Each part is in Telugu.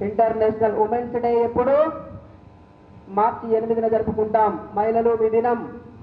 ఇంటర్నేషనల్ ఉమెన్స్ డే ఎప్పుడు మార్చి ఎనిమిదిన జరుపుకుంటాం మహిళలు మీ దినం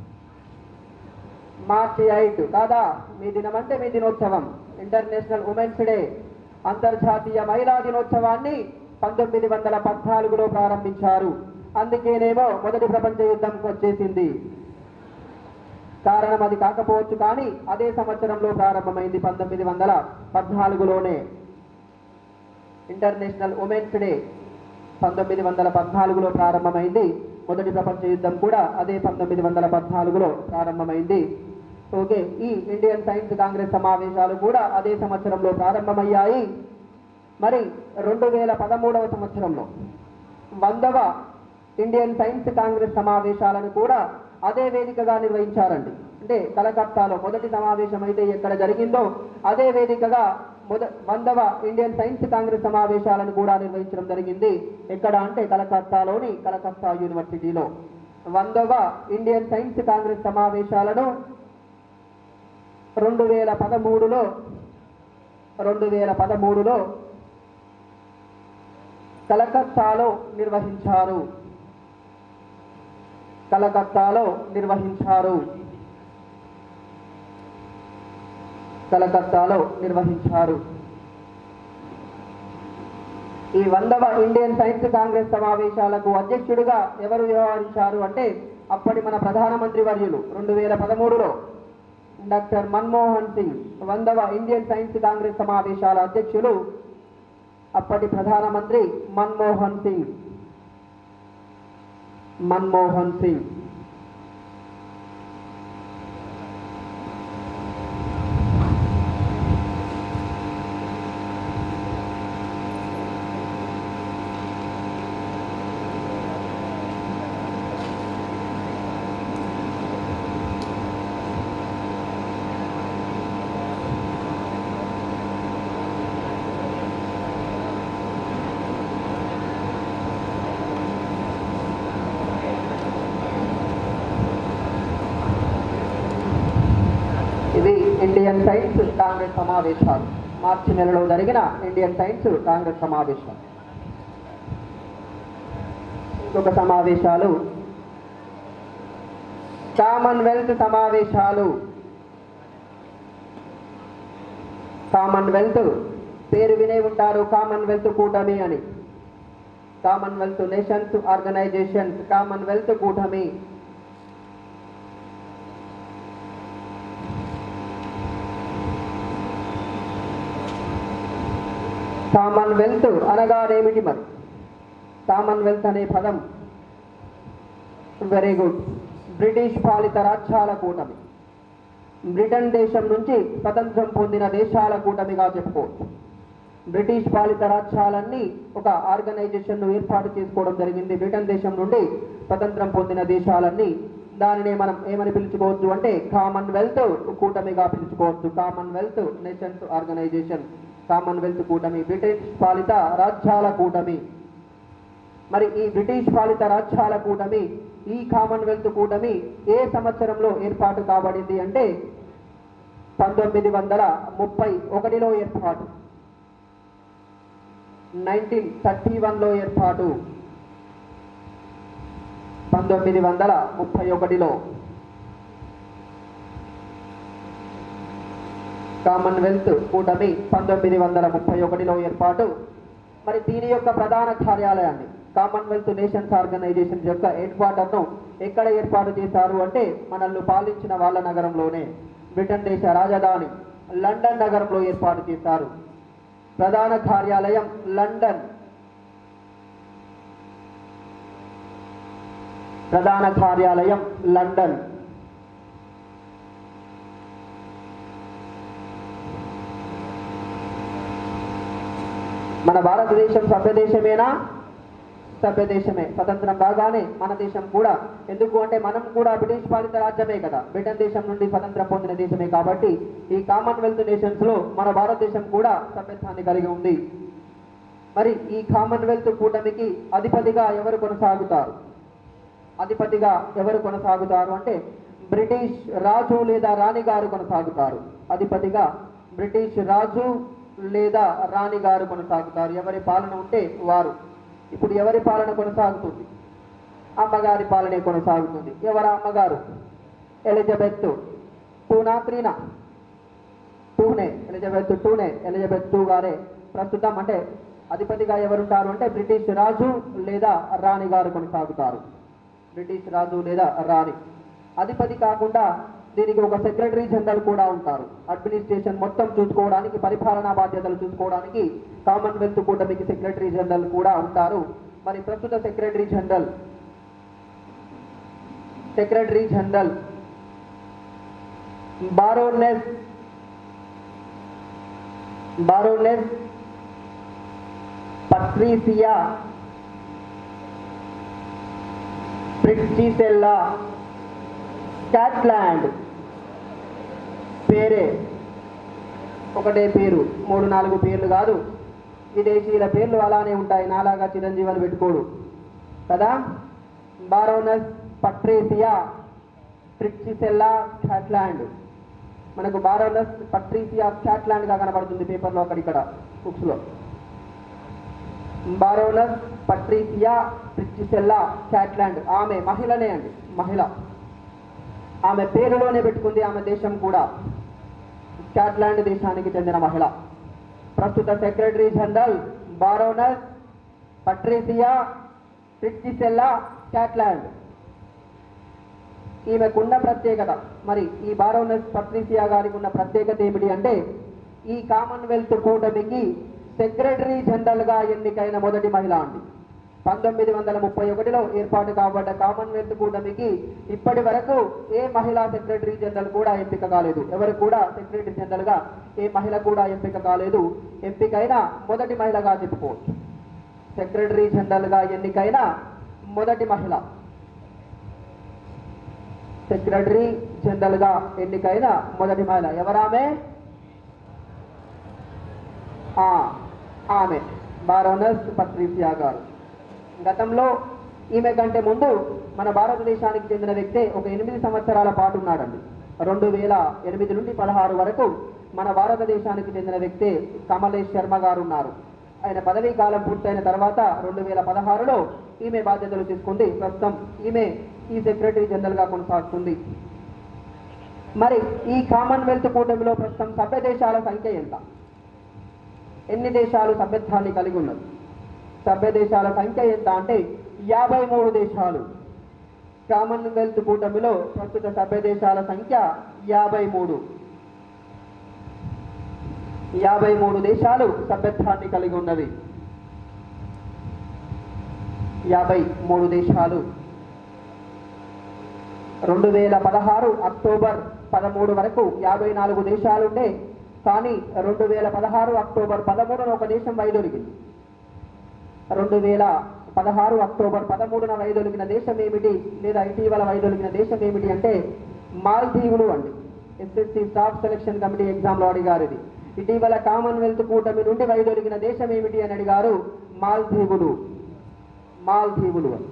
మార్చి ఎయిట్ కాదా మీ దినం అంటే మీ దినోత్సవం ఇంటర్నేషనల్ ఉమెన్స్ డే అంతర్జాతీయ మహిళా దినోత్సవాన్ని పంతొమ్మిది వందల పద్నాలుగులో ప్రారంభించారు అందుకేనేమో మొదటి ప్రపంచ యుద్ధం వచ్చేసింది కారణం అది కాకపోవచ్చు కానీ అదే సంవత్సరంలో ప్రారంభమైంది పంతొమ్మిది వందల పద్నాలుగులోనే ఇంటర్నేషనల్ ఉమెన్స్ డే పంతొమ్మిది వందల పద్నాలుగులో ప్రారంభమైంది మొదటి ప్రపంచ యుద్ధం కూడా అదే పంతొమ్మిది వందల పద్నాలుగులో ప్రారంభమైంది ఓకే ఈ ఇండియన్ సైన్స్ కాంగ్రెస్ సమావేశాలు కూడా అదే సంవత్సరంలో ప్రారంభమయ్యాయి మరి రెండు వేల పదమూడవ సంవత్సరంలో వందవ ఇండియన్ సైన్స్ కాంగ్రెస్ సమావేశాలను కూడా అదే వేదికగా నిర్వహించారండి అంటే కలకత్తాలో మొదటి సమావేశం అయితే ఎక్కడ జరిగిందో అదే వేదికగా మొద వందవ ఇండియన్ సైన్స్ కాంగ్రెస్ సమావేశాలను కూడా నిర్వహించడం జరిగింది ఎక్కడ అంటే కలకత్తాలోని కలకత్తా యూనివర్సిటీలో వందవ ఇండియన్ సైన్స్ కాంగ్రెస్ సమావేశాలను రెండు వేల పదమూడులో రెండు వేల పదమూడులో కలకత్తాలో నిర్వహించారు కలకత్తాలో నిర్వహించారు కలకత్తాలో నిర్వహించారు ఈ వందవ ఇండియన్ సైన్స్ కాంగ్రెస్ సమావేశాలకు అధ్యక్షుడిగా ఎవరు వ్యవహరించారు అంటే అప్పటి మన ప్రధానమంత్రి వర్యులు రెండు వేల పదమూడులో డాక్టర్ మన్మోహన్ సింగ్ వందవ ఇండియన్ సైన్స్ కాంగ్రెస్ సమావేశాల అధ్యక్షులు అప్పటి ప్రధానమంత్రి మన్మోహన్ సింగ్ మన్మోహన్ సింగ్ ఇది ఇండియన్ సైన్స్ కాంగ్రెస్ సమావేశాలు మార్చి నెలలో జరిగిన ఇండియన్ సైన్స్ కాంగ్రెస్ సమావేశం ఇంకొక సమావేశాలు కామన్వెల్త్ సమావేశాలు కామన్వెల్త్ పేరు వినే ఉంటారు కామన్వెల్త్ కూటమి అని కామన్వెల్త్ నేషన్స్ ఆర్గనైజేషన్స్ కామన్వెల్త్ కూటమి కామన్వెల్త్ అనగానేమిటి మరి కామన్వెల్త్ అనే పదం వెరీ గుడ్ బ్రిటిష్ పాలిత రాజ్యాల కూటమి బ్రిటన్ దేశం నుంచి స్వతంత్రం పొందిన దేశాల కూటమిగా చెప్పుకోవచ్చు బ్రిటిష్ పాలిత రాజ్యాలన్నీ ఒక ఆర్గనైజేషన్ను ఏర్పాటు చేసుకోవడం జరిగింది బ్రిటన్ దేశం నుండి స్వతంత్రం పొందిన దేశాలన్నీ దానిని మనం ఏమని పిలుచుకోవచ్చు అంటే కామన్వెల్త్ కూటమిగా పిలుచుకోవచ్చు కామన్వెల్త్ నేషన్స్ ఆర్గనైజేషన్ కామన్వెల్త్ కూటమి బ్రిటిష్ పాలిత రాజ్యాల కూటమి మరి ఈ బ్రిటిష్ పాలిత రాజ్యాల కూటమి ఈ కామన్వెల్త్ కూటమి ఏ సంవత్సరంలో ఏర్పాటు కాబడింది అంటే పంతొమ్మిది వందల ముప్పై ఒకటిలో ఏర్పాటు నైన్టీన్ థర్టీ వన్లో ఏర్పాటు పంతొమ్మిది వందల ముప్పై ఒకటిలో కామన్వెల్త్ కూటమి పంతొమ్మిది వందల ముప్పై ఒకటిలో ఏర్పాటు మరి దీని యొక్క ప్రధాన కార్యాలయాన్ని కామన్వెల్త్ నేషన్స్ ఆర్గనైజేషన్ యొక్క హెడ్ క్వార్టర్ను ఎక్కడ ఏర్పాటు చేశారు అంటే మనల్ని పాలించిన వాళ్ళ నగరంలోనే బ్రిటన్ దేశ రాజధాని లండన్ నగరంలో ఏర్పాటు చేశారు ప్రధాన కార్యాలయం లండన్ ప్రధాన కార్యాలయం లండన్ మన భారతదేశం సభ్యదేశమేనా సభ్యదేశమే స్వతంత్రం రాగానే మన దేశం కూడా ఎందుకు అంటే మనం కూడా బ్రిటిష్ పాలిత రాజ్యమే కదా బ్రిటన్ దేశం నుండి స్వతంత్రం పొందిన దేశమే కాబట్టి ఈ కామన్వెల్త్ నేషన్స్ లో మన భారతదేశం కూడా సభ్యత్వాన్ని కలిగి ఉంది మరి ఈ కామన్వెల్త్ కూటమికి అధిపతిగా ఎవరు కొనసాగుతారు అధిపతిగా ఎవరు కొనసాగుతారు అంటే బ్రిటిష్ రాజు లేదా రాణి గారు కొనసాగుతారు అధిపతిగా బ్రిటిష్ రాజు లేదా రాణి గారు కొనసాగుతారు ఎవరి పాలన ఉంటే వారు ఇప్పుడు ఎవరి పాలన కొనసాగుతుంది అమ్మగారి పాలనే కొనసాగుతుంది ఎవరు అమ్మగారు ఎలిజబెత్ టూనా త్రీనా టూనే ఎలిజబెత్ టూనే ఎలిజబెత్ టూ గారే ప్రస్తుతం అంటే అధిపతిగా ఎవరుంటారు అంటే బ్రిటిష్ రాజు లేదా రాణి గారు కొనసాగుతారు బ్రిటిష్ రాజు లేదా రాణి అధిపతి కాకుండా దీనికి ఒక సెక్రటరీ జనరల్ కూడా ఉంటారు అడ్మినిస్ట్రేషన్ మొత్తం చూసుకోవడానికి పరిపాలనా బాధ్యతలు చూసుకోవడానికి కామన్వెల్త్ కూటమికి సెక్రటరీ జనరల్ కూడా ఉంటారు మరి ప్రస్తుత secretary general secretary general baroness baroness Patricia ప్రిట్చిసెల్లా స్కాట్లాండ్ పేరే ఒకటే పేరు మూడు నాలుగు పేర్లు కాదు విదేశీయుల పేర్లు అలానే ఉంటాయి నాలాగా చిరంజీవులు పెట్టుకోడు కదా బారోనస్ పట్రీసియా ప్రిట్చిసెల్లా స్కాట్లాండ్ మనకు బారోనస్ పట్రీసియా స్కాట్లాండ్గా కనబడుతుంది పేపర్లో అక్కడిక్కడ బుక్స్లో బారోనస్ పట్రీసియా ప్రిట్చిసెల్లా స్కాట్లాండ్ ఆమె మహిళనే అండి మహిళ ఆమె పేరులోనే పెట్టుకుంది ఆమె దేశం కూడా స్కాట్లాండ్ దేశానికి చెందిన మహిళ ప్రస్తుత సెక్రటరీ జనరల్ బారోనస్ పట్రీసియా ప్రిట్చిసెల్లా స్కాట్లాండ్ ఈమెకున్న ప్రత్యేకత మరి ఈ బారోనస్ పట్రీసియా గారికి ఉన్న ప్రత్యేకత ఏమిటి అంటే ఈ కామన్వెల్త్ కూటమికి సెక్రటరీ జనరల్ గా ఎన్నికైన మొదటి మహిళ అండి పంతొమ్మిది వందల ముప్పై ఒకటిలో ఏర్పాటు కాబడ్డ కామన్వెల్త్ కూటమికి ఇప్పటి వరకు ఏ మహిళా సెక్రటరీ జనరల్ కూడా ఎంపిక కాలేదు ఎవరు కూడా సెక్రటరీ జనరల్ గా ఏ మహిళ కూడా ఎంపిక కాలేదు ఎంపికైన మొదటి మహిళగా చెప్పుకోవచ్చు సెక్రటరీ జనరల్ గా ఎన్నికైన మొదటి మహిళ సెక్రటరీ జనరల్ గా ఎన్నికైన మొదటి మహిళ ఎవరామె ఆ, ఆమె బారోనస్ పట్రీసియా గారు గతంలో ఈమె కంటే ముందు మన భారతదేశానికి చెందిన వ్యక్తే ఒక ఎనిమిది సంవత్సరాల పాటు ఉన్నాడండి రెండు వేల ఎనిమిది నుండి పదహారు వరకు మన భారతదేశానికి చెందిన వ్యక్తే కమలేష్ శర్మ గారు ఉన్నారు ఆయన పదవీ కాలం పూర్తయిన తర్వాత రెండు వేల పదహారులో ఈమె బాధ్యతలు తీసుకుంది ప్రస్తుతం ఈమె ఈ సెక్రటరీ జనరల్ గా కొనసాగుతుంది మరి ఈ కామన్వెల్త్ కూటమిలో ప్రస్తుతం సభ్య దేశాల సంఖ్య ఎంత ఎన్ని దేశాలు సభ్యత్వాన్ని కలిగి ఉన్నది సభ్య దేశాల సంఖ్య ఎంత అంటే యాభై మూడు దేశాలు కామన్వెల్త్ కూటమిలో ప్రస్తుత సభ్య దేశాల సంఖ్య యాభై మూడు యాభై మూడు దేశాలు సభ్యత్వాన్ని కలిగి ఉన్నవి యాభై మూడు దేశాలు రెండు వేల పదహారు అక్టోబర్ పదమూడు వరకు యాభై నాలుగు దేశాలుండే కానీ రెండు వేల పదహారు అక్టోబర్ పదమూడున ఒక దేశం వైదొలిగింది రెండు వేల పదహారు అక్టోబర్ పదమూడున వైదొలిగిన దేశం ఏమిటి లేదా ఇటీవల వైదొలిగిన దేశం ఏమిటి అంటే మాల్దీవులు అండి ఎస్ఎస్సి స్టాఫ్ సెలక్షన్ కమిటీ ఎగ్జామ్లో అడిగారు ఇది ఇటీవల కామన్వెల్త్ కూటమి నుండి వైదొలిగిన దేశం ఏమిటి అని అడిగారు మాల్దీవులు మాల్దీవులు అని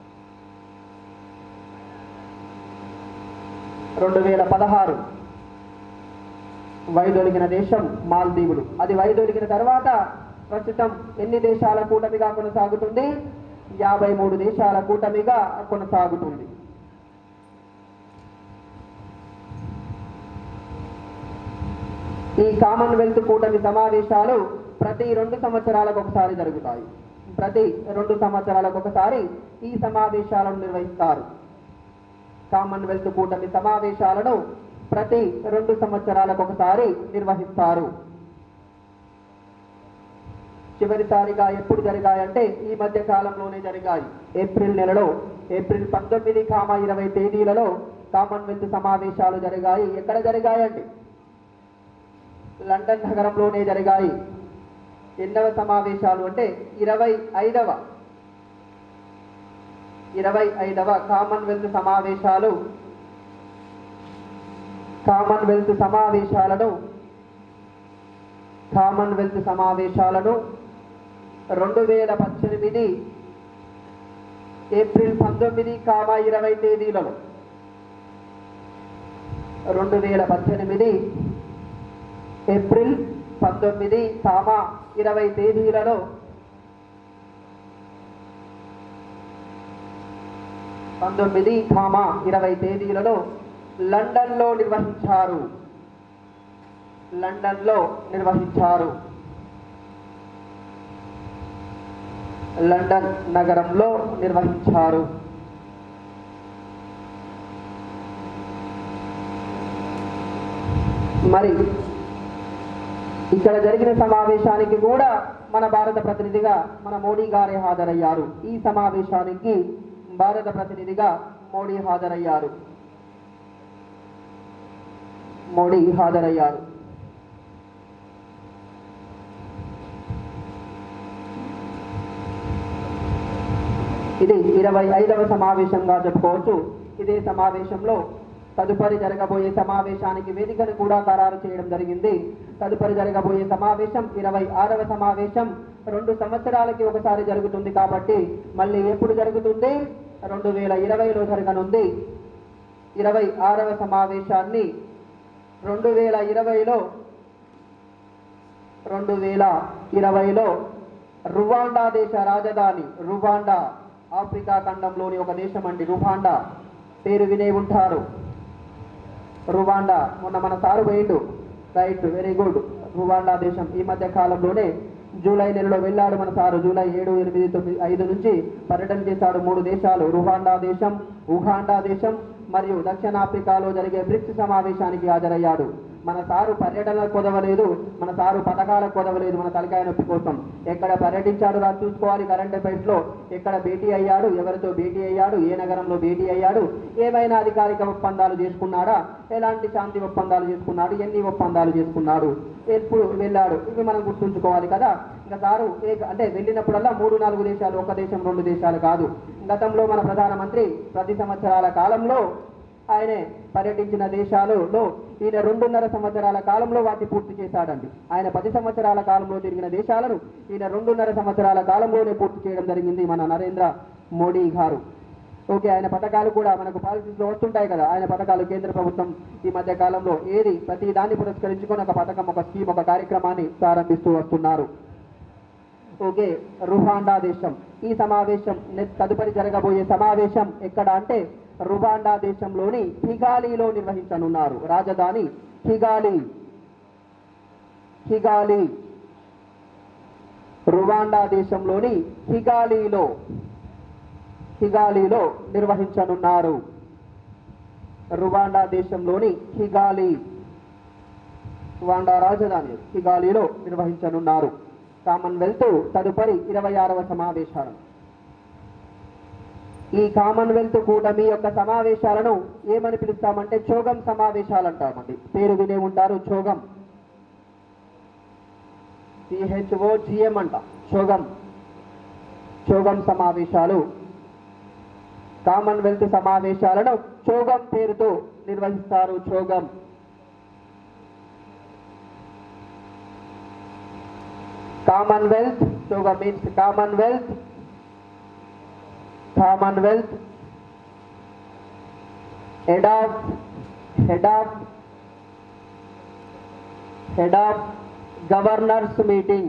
రెండు వేల పదహారు వైదొలిగిన దేశం మాల్దీవులు అది వైదొలిగిన తర్వాత ప్రస్తుతం ఎన్ని దేశాల కూటమిగా కొనసాగుతుంది యాభై మూడు దేశాల కూటమిగా కొనసాగుతుంది ఈ కామన్వెల్త్ కూటమి సమావేశాలు ప్రతి రెండు సంవత్సరాలకు ఒకసారి జరుగుతాయి ప్రతి రెండు సంవత్సరాలకు ఒకసారి ఈ సమావేశాలను నిర్వహిస్తారు కామన్వెల్త్ కూటమి సమావేశాలను ప్రతి రెండు సంవత్సరాలకు ఒకసారి నిర్వహిస్తారు చివరిసారిగా ఎప్పుడు జరిగాయంటే ఈ మధ్య కాలంలోనే జరిగాయి ఏప్రిల్ నెలలో ఏప్రిల్ పంతొమ్మిది కామ ఇరవై తేదీలలో కామన్వెల్త్ సమావేశాలు జరిగాయి ఎక్కడ జరిగాయండి లండన్ నగరంలోనే జరిగాయి ఎన్నవ సమావేశాలు అంటే ఇరవై ఐదవ ఇరవై ఐదవ కామన్వెల్త్ సమావేశాలు కామన్వెల్త్ సమావేశాలను కామన్వెల్త్ సమావేశాలను రెండు వేల పద్దెనిమిది ఏప్రిల్ పంతొమ్మిది కామ ఇరవై తేదీలలో రెండు వేల పద్దెనిమిది ఏప్రిల్ పంతొమ్మిది కామ ఇరవై తేదీలలో పంతొమ్మిది కామ ఇరవై తేదీలలో లండన్లో నిర్వహించారు లండన్లో నిర్వహించారు లండన్ నగరంలో నిర్వహించారు మరి ఇక్కడ జరిగిన సమావేశానికి కూడా మన భారత ప్రతినిధిగా మన మోడీ గారే హాజరయ్యారు ఈ సమావేశానికి భారత ప్రతినిధిగా మోడీ హాజరయ్యారు మోడీ హాజరయ్యారు ఇది ఇరవై ఐదవ సమావేశంగా చెప్పుకోవచ్చు ఇదే సమావేశంలో తదుపరి జరగబోయే సమావేశానికి వేదికను కూడా ఖరారు చేయడం జరిగింది తదుపరి జరగబోయే సమావేశం ఇరవై ఆరవ సమావేశం రెండు సంవత్సరాలకి ఒకసారి జరుగుతుంది కాబట్టి మళ్ళీ ఎప్పుడు జరుగుతుంది రెండు వేల ఇరవైలో జరగనుంది ఇరవై ఆరవ సమావేశాన్ని రెండు వేల ఇరవైలో రెండు వేల ఇరవైలో రువాండా దేశ రాజధాని రువాండా ఆఫ్రికా ఖండంలోని ఒక దేశం అండి రువాండా పేరు వినే ఉంటారు రువాండా మొన్న మన సారు పోయిండు రైట్ వెరీ గుడ్ రువాండా దేశం ఈ మధ్య కాలంలోనే జూలై నెలలో వెళ్ళాడు మన సారు జూలై ఏడు ఎనిమిది తొమ్మిది ఐదు నుంచి పర్యటన చేశాడు మూడు దేశాలు రువాండా దేశం ఉగాండా దేశం మరియు దక్షిణాఫ్రికాలో జరిగే బ్రిక్స్ సమావేశానికి హాజరయ్యాడు మన సారు పర్యటనలకు కొదవలేదు మన సారు పథకాలకు కొదవలేదు మన తలకాయ నొప్పి కోసం ఎక్కడ పర్యటించాడు రా చూసుకోవాలి కరెంట్ అఫైర్స్ లో ఎక్కడ భేటీ అయ్యాడు ఎవరితో భేటీ అయ్యాడు ఏ నగరంలో భేటీ అయ్యాడు ఏమైనా అధికారిక ఒప్పందాలు చేసుకున్నాడా ఎలాంటి శాంతి ఒప్పందాలు చేసుకున్నాడు ఎన్ని ఒప్పందాలు చేసుకున్నాడు ఎప్పుడు వెళ్ళాడు ఇవి మనం గుర్తుంచుకోవాలి కదా ఇంకా సారు ఏ అంటే వెళ్ళినప్పుడల్లా మూడు నాలుగు దేశాలు ఒక దేశం రెండు దేశాలు కాదు గతంలో మన ప్రధానమంత్రి ప్రతి సంవత్సరాల కాలంలో ఆయనే పర్యటించిన దేశాలలో ఈయన రెండున్నర సంవత్సరాల కాలంలో వాటిని పూర్తి చేశాడండి ఆయన పది సంవత్సరాల కాలంలో తిరిగిన దేశాలను ఈయన రెండున్నర సంవత్సరాల కాలంలోనే పూర్తి చేయడం జరిగింది మన నరేంద్ర మోడీ గారు ఓకే ఆయన పథకాలు కూడా మనకు పాలసీస్ లో వస్తుంటాయి కదా ఆయన పథకాలు కేంద్ర ప్రభుత్వం ఈ మధ్య కాలంలో ఏది ప్రతి దాన్ని పురస్కరించుకొని ఒక పథకం ఒక స్కీమ్ ఒక కార్యక్రమాన్ని ప్రారంభిస్తూ వస్తున్నారు ఓకే రువాండా దేశం ఈ సమావేశం నె- తదుపరి జరగబోయే సమావేశం ఎక్కడ అంటే రువాండా దేశంలోని కిగాలిలో నిర్వహించనున్నారు రాజధాని కిగాలి కిగాలి రువాండా దేశంలోని కిగాలిలో కిగాలిలో నిర్వహించనున్నారు రువాండా దేశంలోని కిగాలి రువాండా రాజధాని కిగాలిలో నిర్వహించనున్నారు కామన్వెల్త్ తదుపరి ఇరవై ఆరవ సమావేశాలు ఈ కామన్వెల్త్ కూటమి యొక్క సమావేశాలను ఏమని పిలుస్తామంటే చోగం సమావేశాలు అంటామండి పేరు వినే ఉంటారు చోగం సిహెచ్ఓ జిఎం అంట చోగం చోగం సమావేశాలు కామన్వెల్త్ సమావేశాలను చోగం పేరుతో నిర్వహిస్తారు CHOGM Commonwealth CHOGM means Commonwealth Commonwealth head of head of head of governors meeting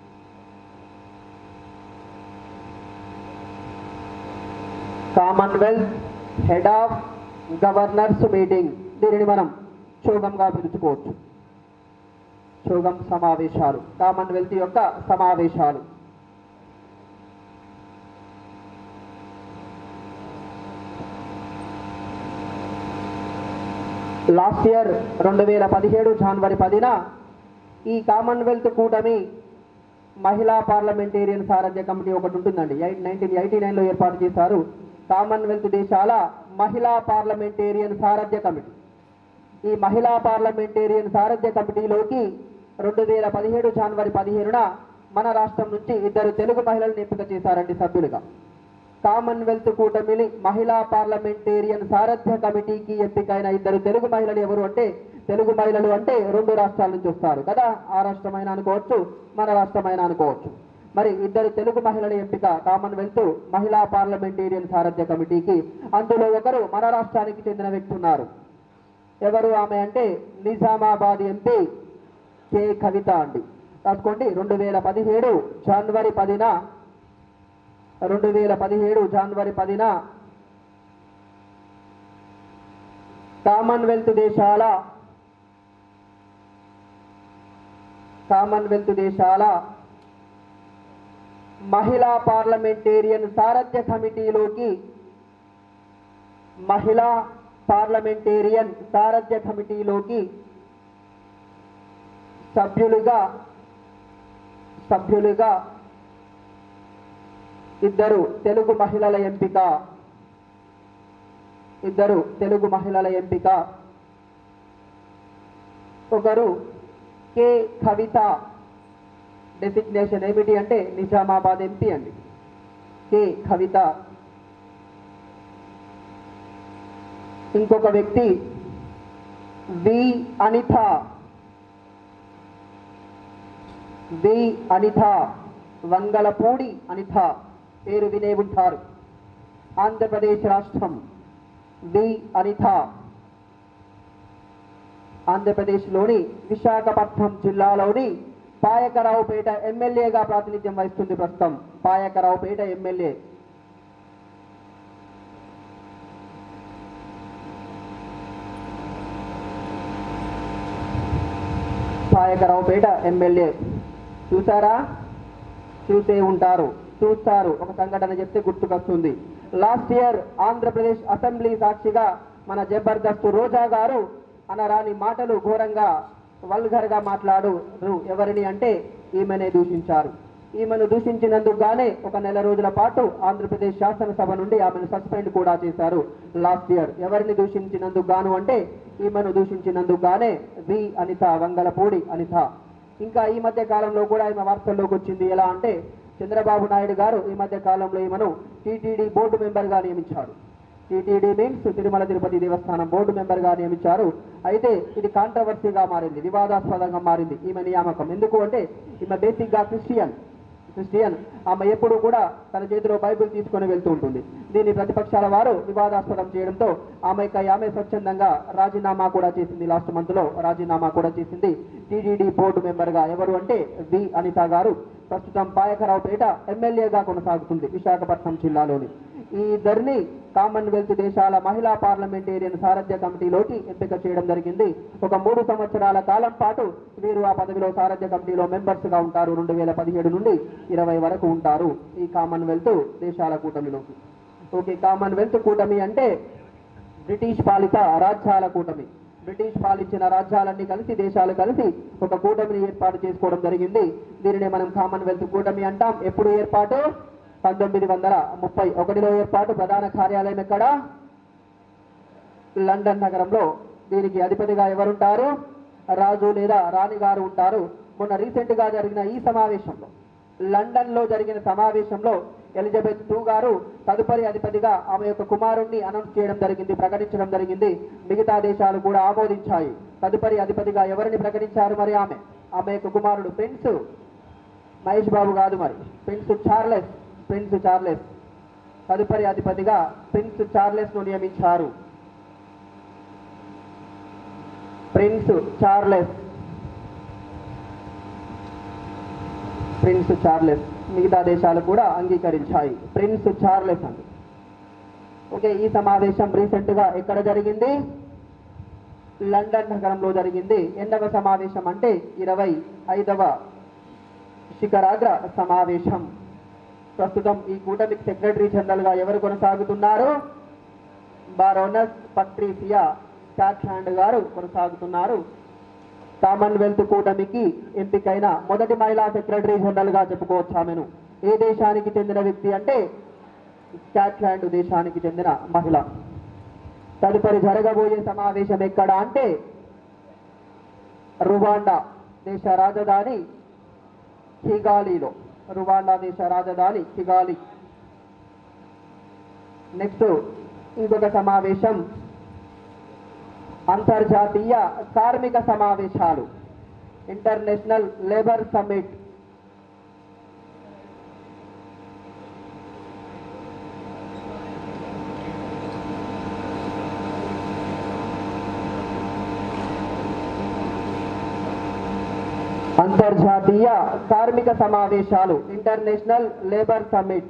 Commonwealth head of governors meeting దీనిని మనం చోగంగా పిలుచుకోవచ్చు చోగం సమావేశాలు కామన్వెల్త్ యొక్క సమావేశాలు లాస్ట్ ఇయర్ రెండు వేల పదిహేడు జనవరి పదిన ఈ కామన్వెల్త్ కూటమి మహిళా పార్లమెంటేరియన్ సారథ్య కమిటీ ఒకటి ఉంటుందండి నైన్టీన్ ఎయిటీ నైన్లో ఏర్పాటు చేశారు కామన్వెల్త్ దేశాల మహిళా పార్లమెంటేరియన్ సారథ్య కమిటీ ఈ మహిళా పార్లమెంటేరియన్ సారథ్య కమిటీలోకి రెండు వేల పదిహేడు జనవరి పదిహేనున మన రాష్ట్రం నుంచి ఇద్దరు తెలుగు మహిళలను ఎంపిక చేశారండి సభ్యులుగా కామన్వెల్త్ కూటమిని మహిళా పార్లమెంటేరియన్ సారథ్య కమిటీకి ఎంపికైన ఇద్దరు తెలుగు మహిళలు ఎవరు అంటే తెలుగు మహిళలు అంటే రెండు రాష్ట్రాల నుంచి వస్తారు కదా ఆ రాష్ట్రమైన అనుకోవచ్చు మన రాష్ట్రమైన అనుకోవచ్చు మరి ఇద్దరు తెలుగు మహిళల ఎంపిక కామన్వెల్త్ మహిళా పార్లమెంటేరియన్ సారథ్య కమిటీకి అందులో ఒకరు మన రాష్ట్రానికి చెందిన వ్యక్తి ఉన్నారు ఎవరు ఆమె అంటే నిజామాబాద్ ఎంపీ కే కవిత అండి రాసుకోండి రెండు వేల పదిహేడు జనవరి పదిన రెండు వేల పదిహేడు జనవరి పదిన కామన్వెల్త్ దేశాల కామన్వెల్త్ దేశాల మహిళా పార్లమెంటేరియన్ సారథ్య కమిటీలోకి మహిళా పార్లమెంటేరియన్ సారథ్య కమిటీలోకి సభ్యులుగా సభ్యులుగా ఇద్దరు తెలుగు మహిళల ఎంపిక ఇద్దరు తెలుగు మహిళల ఎంపిక ఒకరు కె కవిత డెసిగ్నేషన్ ఏమిటి అంటే నిజామాబాద్ ఎంపీ అండి కె కవిత ఇంకొక వ్యక్తి వి అనిత వి అనిత వంగలపూడి అనిత పేరు వినే ఉంటారు ఆంధ్రప్రదేశ్ రాష్ట్రం వి అనిత ఆంధ్రప్రదేశ్లోని విశాఖపట్నం జిల్లాలోని పాయకరావుపేట ఎమ్మెల్యేగా ప్రాతినిధ్యం వహిస్తుంది ప్రస్తుతం పాయకరావుపేట ఎమ్మెల్యే పాయకరావుపేట ఎమ్మెల్యే చూసారా చూసే ఉంటారు చూస్తారు ఒక సంఘటన చెప్తే గుర్తుకొస్తుంది లాస్ట్ ఇయర్ ఆంధ్రప్రదేశ్ అసెంబ్లీ సాక్షిగా మన జబర్దస్త్ రోజా గారు అనరాని మాటలు ఘోరంగా వల్గర్గా మాట్లాడు ఎవరిని అంటే ఈమెనే దూషించారు ఈమెను దూషించినందుకు గానే ఒక నెల రోజుల పాటు ఆంధ్రప్రదేశ్ శాసనసభ నుండి ఆమెను సస్పెండ్ కూడా చేశారు లాస్ట్ ఇయర్ ఎవరిని దూషించినందుకు గాను అంటే ఈమెను దూషించినందుకు గానే వి అనిత వంగలపూడి అనిత ఇంకా ఈ మధ్య కాలంలో కూడా ఈమె వార్తల్లోకి వచ్చింది ఎలా అంటే చంద్రబాబు నాయుడు గారు ఈ మధ్య కాలంలో ఈమెను టీటీడీ బోర్డు మెంబర్గా నియమించాడు టీటీడీ మీన్స్ తిరుమల తిరుపతి దేవస్థానం బోర్డు మెంబర్గా నియమించారు అయితే ఇది కాంట్రవర్సీగా మారింది వివాదాస్పదంగా మారింది ఈమె నియామకం ఎందుకు అంటే ఈమె బేసిక్గా క్రిస్టియన్ క్రిస్టియన్ ఆమె ఎప్పుడు కూడా తన చేతిలో బైబిల్ తీసుకొని వెళ్తూ ఉంటుంది దీన్ని ప్రతిపక్షాల వారు వివాదాస్పదం చేయడంతో ఆమె ఆమె స్వచ్ఛందంగా రాజీనామా కూడా చేసింది లాస్ట్ మంత్ లో రాజీనామా కూడా చేసింది టీడీడీ బోర్డు మెంబర్ గా ఎవరు అంటే వి అనిత గారు ప్రస్తుతం పాయకరావుపేట ఎమ్మెల్యేగా కొనసాగుతుంది విశాఖపట్నం జిల్లాలోని ఈ ఇద్దరిని కామన్వెల్త్ దేశాల మహిళా పార్లమెంటేరియన్ సారథ్య కమిటీలోకి ఎంపిక చేయడం జరిగింది ఒక మూడు సంవత్సరాల కాలం పాటు వీరు ఆ పదవిలో సారథ్య కమిటీలో మెంబర్స్ గా ఉంటారు రెండు వేల పదిహేడు నుండి ఇరవై వరకు ఉంటారు ఈ కామన్వెల్త్ దేశాల కూటమిలోకి ఓకే కామన్వెల్త్ కూటమి అంటే బ్రిటిష్ పాలిత రాజ్యాల కూటమి బ్రిటిష్ పాలించిన రాజ్యాలన్నీ కలిసి దేశాలు కలిసి ఒక కూటమిని ఏర్పాటు చేసుకోవడం జరిగింది దీనిని మనం కామన్వెల్త్ కూటమి అంటాం ఎప్పుడు ఏర్పాటు పంతొమ్మిది వందల ముప్పై ఒకటిలో ఏర్పాటు ప్రధాన కార్యాలయం ఎక్కడ లండన్ నగరంలో దీనికి అధిపతిగా ఎవరుంటారు రాజు లేదా రాణి గారు ఉంటారు మొన్న రీసెంట్ గా జరిగిన ఈ సమావేశంలో లండన్ లో జరిగిన సమావేశంలో ఎలిజబెత్ టూ గారు తదుపరి అధిపతిగా ఆమె యొక్క కుమారుణ్ణి అనౌన్స్ చేయడం జరిగింది ప్రకటించడం జరిగింది మిగతా దేశాలు కూడా ఆమోదించాయి తదుపరి అధిపతిగా ఎవరిని ప్రకటించారు మరి ఆమె ఆమె యొక్క కుమారుడు ప్రిన్స్ మహేష్ బాబు కాదు మరి ప్రిన్స్ చార్లెస్ ప్రిన్స్ చార్లెస్ తదుపరి అధిపతిగా ప్రిన్స్ చార్లెస్ ను నియమించారు ప్రిన్స్ చార్లెస్ ప్రిన్స్ చార్లెస్ మిగతా దేశాలు కూడా అంగీకరించాయి ప్రిన్స్ చార్లెస్ అండి ఓకే ఈ సమావేశం రీసెంట్ గా ఎక్కడ జరిగింది లండన్ నగరంలో జరిగింది ఎన్నవ సమావేశం అంటే ఇరవై ఐదవ శిఖరాగ్ర సమావేశం ప్రస్తుతం ఈ కూటమికి సెక్రటరీ జనరల్ గా ఎవరు కొనసాగుతున్నారు బారోనస్ పట్రీసియా స్కాట్లాండ్ గారు కొనసాగుతున్నారు కామన్వెల్త్ కూటమికి ఎంపికైన మొదటి మహిళా సెక్రటరీ జనరల్ గా చెప్పుకోవచ్చు ఆమెను ఏ దేశానికి చెందిన వ్యక్తి అంటే స్కాట్లాండ్ దేశానికి చెందిన మహిళ తదుపరి జరగబోయే సమావేశం ఎక్కడ అంటే రువాండా దేశ రాజధాని కిగాలిలో రువాండా దేశ రాజధాని కిగాలి నెక్స్ట్ ఇంకొక సమావేశం అంతర్జాతీయ కార్మిక సమావేశాలు ఇంటర్నేషనల్ లేబర్ సమ్మిట్ అంతర్జాతీయ కార్మిక సమావేశాలు ఇంటర్నేషనల్ లేబర్ సమ్మిట్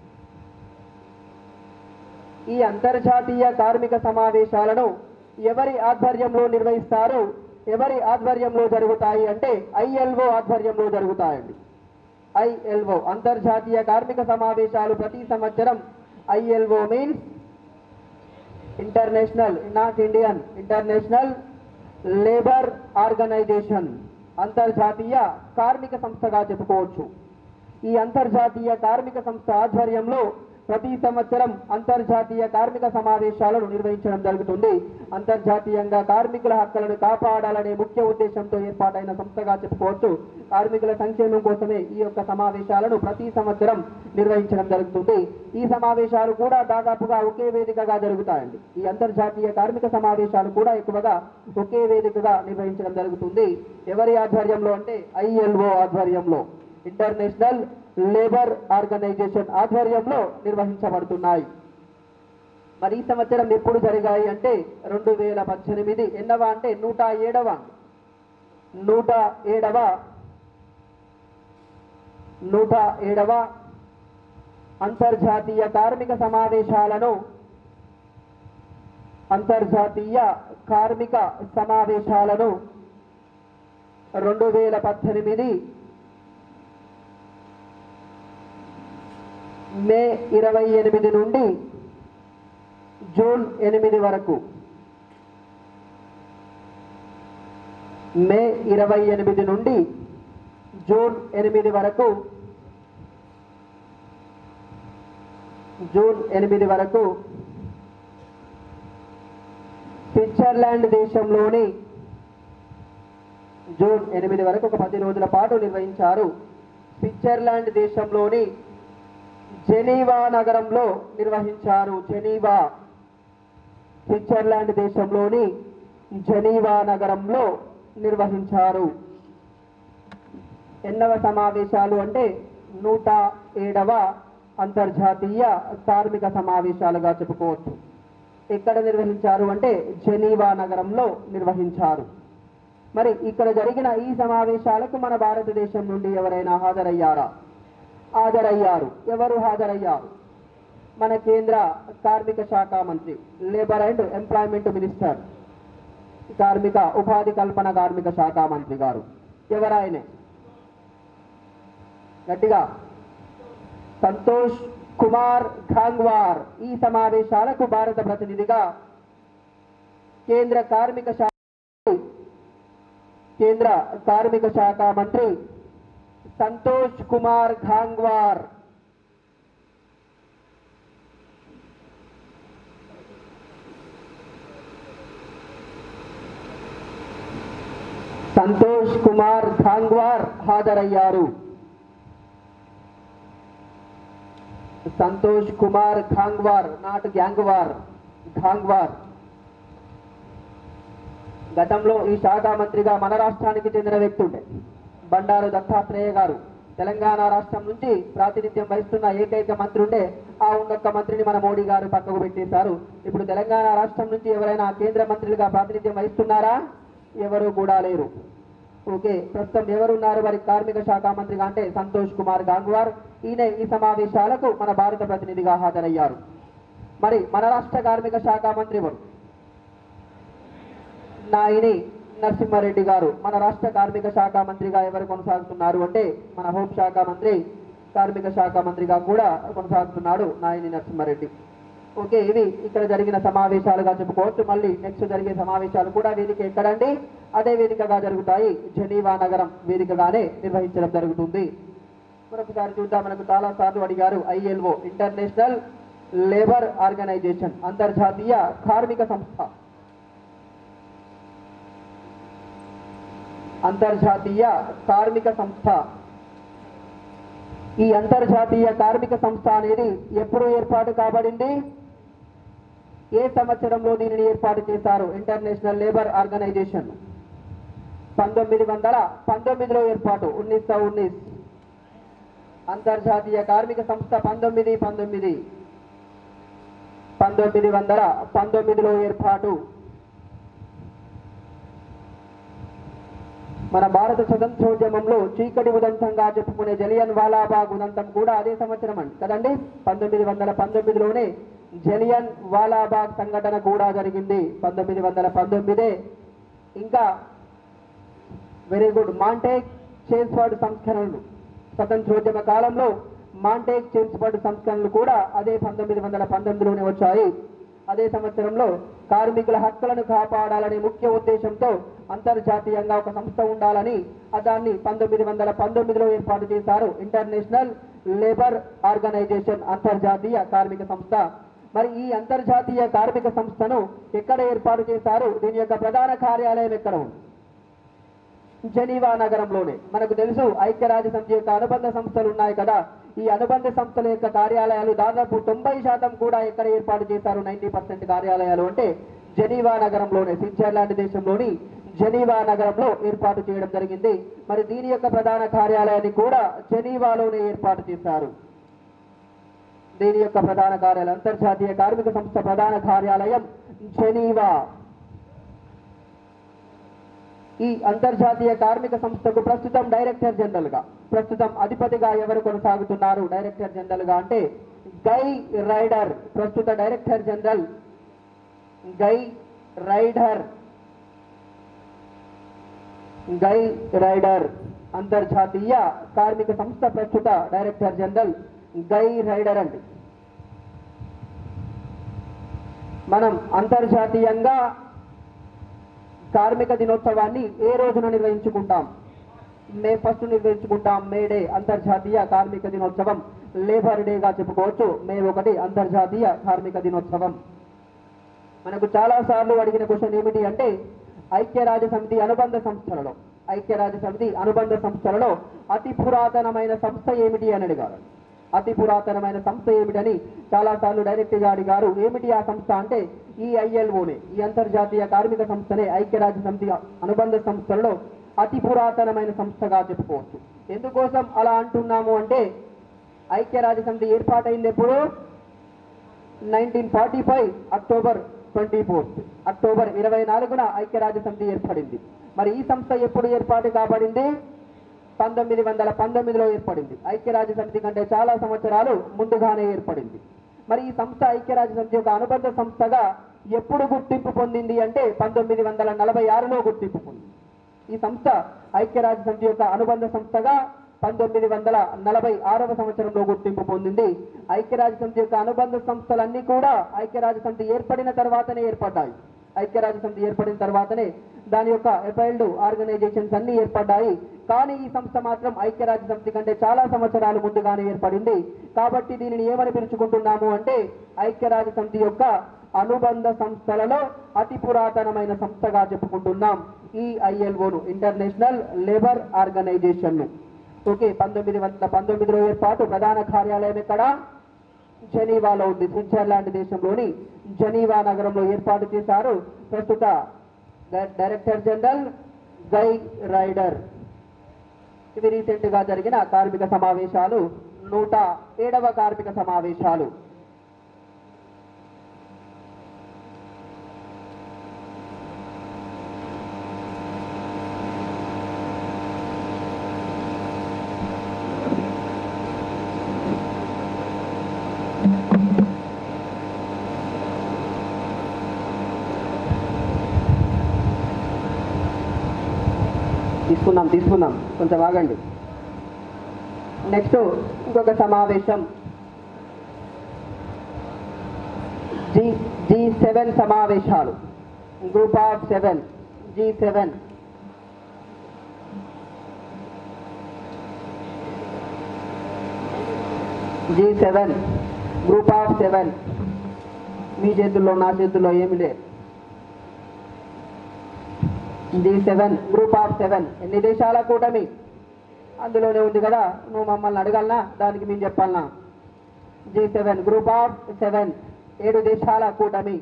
ఈ అంతర్జాతీయ కార్మిక సమావేశాలను ఎవరి ఆధ్వర్యంలో నిర్వహిస్తారు ఎవరి ఆధ్వర్యంలో జరుగుతాయి అంటే ఐఎల్ఓ ఆధ్వర్యంలో జరుగుతాయండి ఐఎల్ఓ అంతర్జాతీయ కార్మిక సమావేశాలు ప్రతి సంవత్సరం ILO means international not Indian international labour organisation అంతర్జాతీయ కార్మిక సంస్థగా చెప్పుకోవచ్చు ఈ అంతర్జాతీయ కార్మిక సంస్థ ఆధ్వర్యంలో ప్రతి సంవత్సరం అంతర్జాతీయ కార్మిక సమావేశాలను నిర్వహించడం జరుగుతుంది అంతర్జాతీయంగా కార్మికుల హక్కులను కాపాడాలనే ముఖ్య ఉద్దేశంతో ఏర్పాటైన సంస్థగా చెప్పుకోవచ్చు కార్మికుల సంక్షేమం కోసమే ఈ యొక్క సమావేశాలను ప్రతి సంవత్సరం నిర్వహించడం జరుగుతుంది ఈ సమావేశాలు కూడా దాదాపుగా ఒకే వేదికగా జరుగుతాయండి ఈ అంతర్జాతీయ కార్మిక సమావేశాలు కూడా ఎక్కువగా ఒకే వేదికగా నిర్వహించడం జరుగుతుంది ఎవరి ఆధ్వర్యంలో అంటే ఐఎల్ఓ ఆధ్వర్యంలో ఇంటర్నేషనల్ లేబర్ ఆర్గనైజేషన్ ఆధ్వర్యంలో నిర్వహించబడుతున్నాయి మరి ఈ సంవత్సరం ఎప్పుడు జరిగాయి అంటే రెండు వేల పద్దెనిమిది ఎన్నవ అంటే నూట ఏడవ నూట ఏడవ నూట ఏడవ అంతర్జాతీయ కార్మిక సమావేశాలను అంతర్జాతీయ కార్మిక సమావేశాలను రెండు వేల పద్దెనిమిది మే ఇరవై ఎనిమిది నుండి జూన్ ఎనిమిది వరకు మే ఇరవై ఎనిమిది నుండి జూన్ ఎనిమిది వరకు జూన్ ఎనిమిది వరకు స్విట్జర్లాండ్ దేశంలోని జూన్ ఎనిమిది వరకు ఒక పది రోజుల పాటు నిర్వహించారు స్విట్జర్లాండ్ దేశంలోని జెనీవా నగరంలో నిర్వహించారు జెనీవా స్విట్జర్లాండ్ దేశంలోని జెనీవా నగరంలో నిర్వహించారు ఎన్నవ సమావేశాలు అంటే నూట ఏడవ అంతర్జాతీయ కార్మిక సమావేశాలుగా చెప్పుకోవచ్చు ఎక్కడ నిర్వహించారు అంటే జెనీవా నగరంలో నిర్వహించారు మరి ఇక్కడ జరిగిన ఈ సమావేశాలకు మన భారతదేశం నుండి ఎవరైనా హాజరయ్యారా హాజరయ్యారు ఎవరు హాజరయ్యారు మన కేంద్ర కార్మిక శాఖ మంత్రి లేబర్ అండ్ ఎంప్లాయ్మెంట్ మినిస్టర్ కార్మిక ఉపాధి కల్పన కార్మిక శాఖ మంత్రి గారు ఎవరాయనే గట్టిగా సంతోష్ కుమార్ ఘాంగ్వార్ ఈ సమావేశాలకు భారత ప్రతినిధిగా కేంద్ర కార్మిక శాఖ కేంద్ర కార్మిక శాఖ మంత్రి సంతోష్ కుమార్ ఘాంగ్వార్ సంతోష్ కుమార్ ఘాంగ్వార్ హాజరయ్యారు సంతోష్ కుమార్ ఘాంగ్వార్ నాట్ గ్యాంగ్వార్ ఘాంగ్వార్ గతంలో ఈ శాఖ మంత్రిగా మన రాష్ట్రానికి చెందిన వ్యక్తి ఉండే బండారు దత్తాత్రేయ గారు తెలంగాణ రాష్ట్రం నుంచి ప్రాతినిధ్యం వహిస్తున్న ఏకైక మంత్రి ఉండే ఆ ఉన్నొక్క మంత్రిని మన మోడీ గారు పక్కకు పెట్టేశారు ఇప్పుడు తెలంగాణ రాష్ట్రం నుంచి ఎవరైనా కేంద్ర మంత్రులుగా ప్రాతినిధ్యం వహిస్తున్నారా ఎవరు కూడా లేరు ఓకే ప్రస్తుతం ఎవరున్నారు మరి కార్మిక శాఖ మంత్రిగా అంటే సంతోష్ కుమార్ గాంగ్వార్ ఈయన ఈ సమావేశాలకు మన భారత ప్రతినిధిగా హాజరయ్యారు మరి మన రాష్ట్ర కార్మిక శాఖ మంత్రి ఎవరు నాయిని నరసింహారెడ్డి గారు మన రాష్ట్ర కార్మిక శాఖ మంత్రిగా ఎవరు కొనసాగుతున్నారు అంటే మన హోం శాఖ మంత్రి కార్మిక శాఖ మంత్రిగా కూడా కొనసాగుతున్నాడు నాయిని నరసింహారెడ్డి ఓకే ఇవి ఇక్కడ జరిగిన సమావేశాలుగా చెప్పుకోవచ్చు మళ్ళీ నెక్స్ట్ జరిగే సమావేశాలు కూడా వేదిక ఎక్కడండి అదే వేదికగా జరుగుతాయి జెనీవా నగరం వేదికగానే నిర్వహించడం జరుగుతుంది మరొకసారి చూద్దాం మనకు చాలా సార్లు అడిగారు ఐఎల్ఓ ఇంటర్నేషనల్ లేబర్ ఆర్గనైజేషన్ అంతర్జాతీయ కార్మిక సంస్థ అంతర్జాతీయ కార్మిక సంస్థ ఈ అంతర్జాతీయ కార్మిక సంస్థ అనేది ఎప్పుడు ఏర్పాటు కాబడింది ఏ సంవత్సరంలో దీనిని ఏర్పాటు చేశారు ఇంటర్నేషనల్ లేబర్ ఆర్గనైజేషన్ పంతొమ్మిది వందల పంతొమ్మిదిలో ఏర్పాటు ఉన్నీస్ సौ ఉన్నీస్ అంతర్జాతీయ కార్మిక సంస్థ పంతొమ్మిది పంతొమ్మిది పంతొమ్మిది వందల పంతొమ్మిదిలో ఏర్పాటు మన భారత స్వతంత్రోద్యమంలో చీకటి ఉదంతంగా చెప్పుకునే జలియన్ వాలాబాగ్ ఉదంతం కూడా అదే సంవత్సరం అండి కదండి పంతొమ్మిది వందల పంతొమ్మిదిలోనే జలియన్ వాలాబాగ్ సంఘటన కూడా జరిగింది పంతొమ్మిది వందల పంతొమ్మిదే ఇంకా వెరీ గుడ్ మాంటేక్ చేన్స్వర్డ్ సంస్కరణలు స్వతంత్రోద్యమ కాలంలో మాంటేక్ చేన్స్వర్డ్ సంస్కరణలు కూడా అదే పంతొమ్మిది వందల పంతొమ్మిదిలోనే వచ్చాయి అదే సంవత్సరంలో కార్మికుల హక్కులను కాపాడాలనే ముఖ్య ఉద్దేశంతో అంతర్జాతీయంగా ఒక సంస్థ ఉండాలని ఆ దాన్ని పంతొమ్మిది వందల పంతొమ్మిదిలో ఏర్పాటు చేశారు ఇంటర్నేషనల్ లేబర్ ఆర్గనైజేషన్ అంతర్జాతీయ కార్మిక సంస్థ మరి ఈ అంతర్జాతీయ కార్మిక సంస్థను ఎక్కడ ఏర్పాటు చేశారు దీని యొక్క ప్రధాన కార్యాలయం ఎక్కడ ఉంది జెనీవా నగరంలోనే మనకు తెలుసు ఐక్యరాజ్య సమితి యొక్క అనుబంధ సంస్థలు ఉన్నాయి కదా ఈ అనుబంధ సంస్థల యొక్క కార్యాలయాలు దాదాపు తొంభై శాతం కూడా ఎక్కడ ఏర్పాటు చేశారు నైన్టీ పర్సెంట్ కార్యాలయాలు అంటే జెనీవా నగరంలోనే స్విట్జర్లాండ్ దేశంలోని జెనీవా నగరంలో ఏర్పాటు చేయడం జరిగింది మరి దీని యొక్క ప్రధాన కార్యాలయాన్ని కూడా జెనీవాలోనే ఏర్పాటు చేశారు దీని యొక్క ప్రధాన కార్యాలయం అంతర్జాతీయ కార్మిక సంస్థ ప్రధాన కార్యాలయం జెనీవా ఈ అంతర్జాతీయ కార్మిక సంస్థకు ప్రస్తుతం డైరెక్టర్ జనరల్ గా ప్రస్తుతం అధిపతిగా ఎవరు కొనసాగుతున్నారు డైరెక్టర్ జనరల్ గా అంటే గై రైడర్ ప్రస్తుత director general Guy Ryder Guy Ryder అంతర్జాతీయ కార్మిక సంస్థ ప్రస్తుత డైరెక్టర్ జనరల్ గై రైడర్ అండి మనం అంతర్జాతీయంగా కార్మిక దినోత్సవాన్ని ఏ రోజున నిర్వహించుకుంటాం మే ఫస్ట్ నిర్వహించుకుంటాం మే డే అంతర్జాతీయ కార్మిక దినోత్సవం లేబర్ డేగా చెప్పుకోవచ్చు మే ఒకటి అంతర్జాతీయ కార్మిక దినోత్సవం మనకు చాలా సార్లు అడిగిన క్వశ్చన్ ఏమిటి అంటే ఐక్యరాజ్య సమితి అనుబంధ సంస్థలలో ఐక్యరాజ్య సమితి అనుబంధ సంస్థలలో అతి పురాతనమైన సంస్థ ఏమిటి అని అడిగారు అతి పురాతనమైన సంస్థ ఏమిటని చాలా సార్లు డైరెక్ట్ గా అడిగారు ఏమిటి ఆ సంస్థ అంటే ఈ ఐఎల్ఓనే ఈ అంతర్జాతీయ కార్మిక సంస్థనే ఐక్యరాజ్య సమితి అనుబంధ సంస్థలలో అతి పురాతనమైన సంస్థగా చెప్పుకోవచ్చు ఎందుకోసం అలా అంటున్నాము అంటే ఐక్యరాజ్య సమితి ఏర్పాటైంది ఎప్పుడు nineteen forty five October twenty fourth October ఇరవై నాలుగున ఐక్యరాజ్య సమితి ఏర్పడింది మరి ఈ సంస్థ ఎప్పుడు ఏర్పాటు కాబడింది పంతొమ్మిది వందల పంతొమ్మిదిలో ఏర్పడింది ఐక్యరాజ్య సమితి కంటే చాలా సంవత్సరాలు ముందుగానే ఏర్పడింది మరి ఈ సంస్థ ఐక్యరాజ్య సమితి యొక్క అనుబంధ సంస్థగా ఎప్పుడు గుర్తింపు పొందింది అంటే పంతొమ్మిది వందల నలభై ఆరులో గుర్తింపు పొందింది ఈ సంస్థ ఐక్యరాజ్య సమితి యొక్క అనుబంధ సంస్థగా పంతొమ్మిది వందల నలభై ఆరవ సంవత్సరంలో గుర్తింపు పొందింది ఐక్యరాజ్య సమితి యొక్క అనుబంధ సంస్థలన్నీ కూడా ఐక్యరాజ్య సమితి ఏర్పడిన తర్వాతనే ఏర్పడ్డాయి ఐక్యరాజ్య సమితి ఏర్పడిన తర్వాతనే దాని యొక్క ఎఫైల్డ్ ఆర్గనైజేషన్స్ అన్ని ఏర్పడ్డాయి కానీ ఈ సంస్థ మాత్రం ఐక్యరాజ్య సమితి కంటే చాలా సంవత్సరాలు ముందుగానే ఏర్పడింది కాబట్టి దీనిని ఏమని పిలుచుకుంటున్నాము అంటే ఐక్యరాజ్య సమితి యొక్క అనుబంధ సంస్థలలో అతి పురాతనమైన సంస్థగా చెప్పుకుంటున్నాం ఈ ఐఎల్ఓను ఇంటర్నేషనల్ లేబర్ ఆర్గనైజేషన్ ను ఓకే పంతొమ్మిది వందల పంతొమ్మిదిలో ఏర్పాటు ప్రధాన కార్యాలయం ఎక్కడ జెనీవాలో ఉంది స్విట్జర్లాండ్ దేశంలోని జెనీవా నగరంలో ఏర్పాటు చేశారు ప్రస్తుత డై- డైరెక్టర్ జనరల్ గై రైడర్ ఇవి రీసెంట్ గా జరిగిన కార్మిక సమావేశాలు నూట ఏడవ కార్మిక సమావేశాలు తీసుకుందాం తీసుకుందాం కొంచెం ఆగండి నెక్స్ట్ ఇంకొక సమావేశం జీ జీ సెవెన్ సమావేశాలు group of seven G seven G seven group of seven మీ చేతుల్లో నా చేతుల్లో ఏమి లేదు G seven group of seven ఎన్ని దేశాల కూటమి అందులోనే ఉంది కదా నువ్వు మమ్మల్ని అడగలనా దానికి మేము చెప్పాలనా G seven group of seven ఏడు దేశాల కూటమి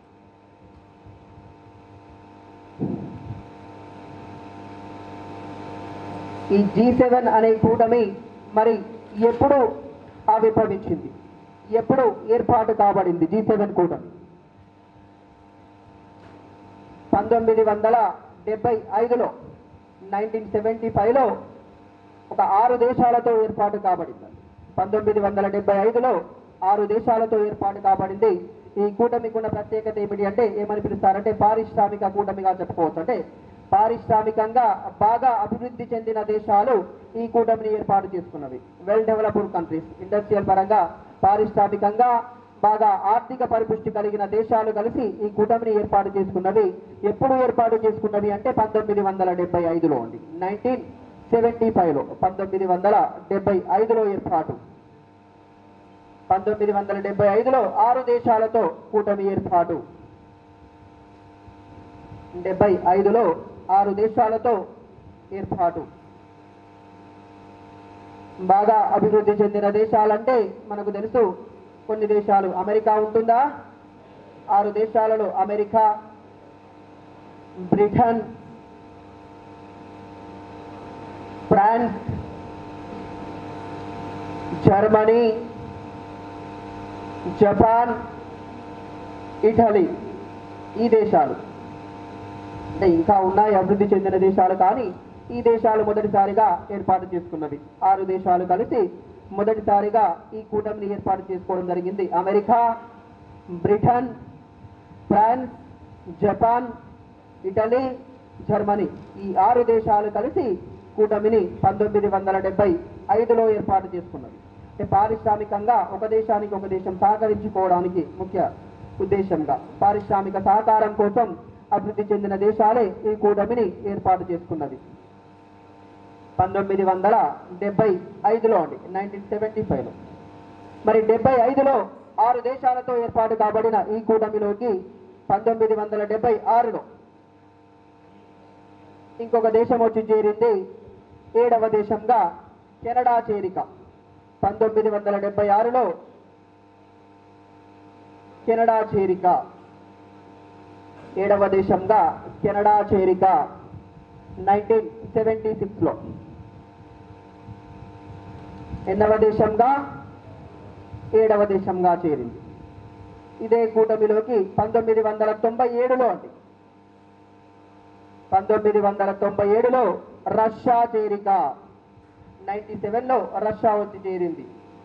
ఈ జీ సెవెన్ అనే కూటమి మరి ఎప్పుడు ఆవిర్భవించింది ఎప్పుడు ఏర్పాటు కాబడింది జీ సెవెన్ కూటమి పంతొమ్మిది వందల డెబ్బై ఐదులో నైన్టీన్ సెవెంటీ ఫైవ్లో ఒక ఆరు దేశాలతో ఏర్పాటు కాబడింది పంతొమ్మిది వందల డెబ్బై ఐదులో ఆరు దేశాలతో ఏర్పాటు కాబడింది ఈ కూటమికి ఉన్న ప్రత్యేకత ఏమిటి అంటే ఏమని పిలుస్తారంటే పారిశ్రామిక కూటమిగా చెప్పుకోవచ్చు అంటే పారిశ్రామికంగా బాగా అభివృద్ధి చెందిన దేశాలు ఈ కూటమిని ఏర్పాటు చేసుకున్నవి వెల్ డెవలప్డ్ కంట్రీస్ ఇండస్ట్రియల్ పరంగా పారిశ్రామికంగా బాగా ఆర్థిక పరిపుష్టి కలిగిన దేశాలు కలిసి ఈ కూటమిని ఏర్పాటు చేసుకున్నవి ఎప్పుడు ఏర్పాటు చేసుకున్నవి అంటే పంతొమ్మిది వందల డెబ్బై ఐదులో ఉంది నైన్టీన్ సెవెంటీ ఫైవ్లో పంతొమ్మిది వందల డెబ్బై ఐదులో ఏర్పాటు పంతొమ్మిది వందల డెబ్బై ఐదులో ఆరు దేశాలతో కూటమి ఏర్పాటు డెబ్బై ఐదులో ఆరు దేశాలతో ఏర్పాటు బాగా అభివృద్ధి చెందిన దేశాలంటే మనకు తెలుసు కొన్ని దేశాలు అమెరికా ఉంటుందా ఆరు దేశాలలో America Britain France Germany Japan Italy ఈ దేశాలు అంటే ఇంకా ఉన్నాయి అభివృద్ధి చెందిన దేశాలు కానీ ఈ దేశాలు మొదటిసారిగా ఏర్పాటు చేసుకున్నవి ఆరు దేశాలు కలిసి మొదటిసారిగా ఈ కూటమిని ఏర్పాటు చేసుకోవడం జరిగింది America Britain France Japan Italy Germany ఈ ఆరు దేశాలు కలిసి కూటమిని పంతొమ్మిది వందల డెబ్బై ఐదులో ఏర్పాటు చేసుకున్నది అంటే పారిశ్రామికంగా ఒక దేశానికి ఒక దేశం సహకరించుకోవడానికి ముఖ్య ఉద్దేశంగా పారిశ్రామిక సహకారం కోసం అభివృద్ధి చెందిన దేశాలే ఈ కూటమిని ఏర్పాటు చేసుకున్నది పంతొమ్మిది వందల డెబ్బై ఐదులో అండి నైన్టీన్ సెవెంటీ ఫైవ్లో మరి డెబ్బై ఐదులో ఆరు దేశాలతో ఏర్పాటు కాబడిన ఈ కూటమిలోకి పంతొమ్మిది వందల డెబ్బై ఆరులో ఇంకొక దేశం వచ్చి చేరింది ఏడవ దేశంగా కెనడా చేరిక పంతొమ్మిది వందల డెబ్బై ఆరులో కెనడా చేరిక ఏడవ దేశంగా కెనడా చేరిక నైన్టీన్ సెవెంటీ సిక్స్లో ఎన్నవ దేశంగా ఏడవ దేశంగా చేరింది ఇదే కూటమిలోకి పంతొమ్మిది వందల తొంభై ఏడులో అండి పంతొమ్మిది వందల తొంభై ఏడులో రష్యా చేరిక నైన్టీ సెవెన్లో రష్యా వచ్చి చేరింది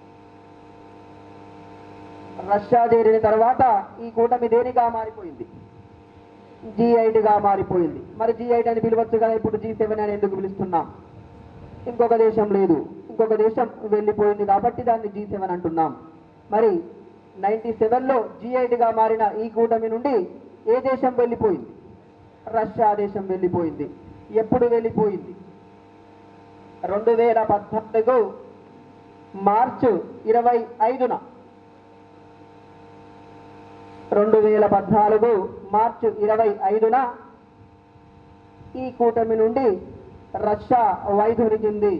రష్యా చేరిన తర్వాత ఈ కూటమి దేనిగా మారిపోయింది జీ గా మారిపోయింది మరి జీ ఎయిట్ అని పిలవచ్చు కదా ఇప్పుడు జీ సెవెన్ అని ఎందుకు పిలుస్తున్నాం ఇంకొక దేశం లేదు ఇంకొక దేశం వెళ్ళిపోయింది కాబట్టి దాన్ని జీ సెవెన్ అంటున్నాం మరి నైన్టీ సెవెన్లో జీ గా మారిన ఈ కూటమి నుండి ఏ దేశం వెళ్ళిపోయింది రష్యా దేశం వెళ్ళిపోయింది ఎప్పుడు వెళ్ళిపోయింది రెండు వేల పద్నాలుగు మార్చు ఇరవై ఐదున రెండు వేల పద్నాలుగు మార్చి ఇరవై ఐదున ఈ కూటమి నుండి రష్యా వైదొలిగింది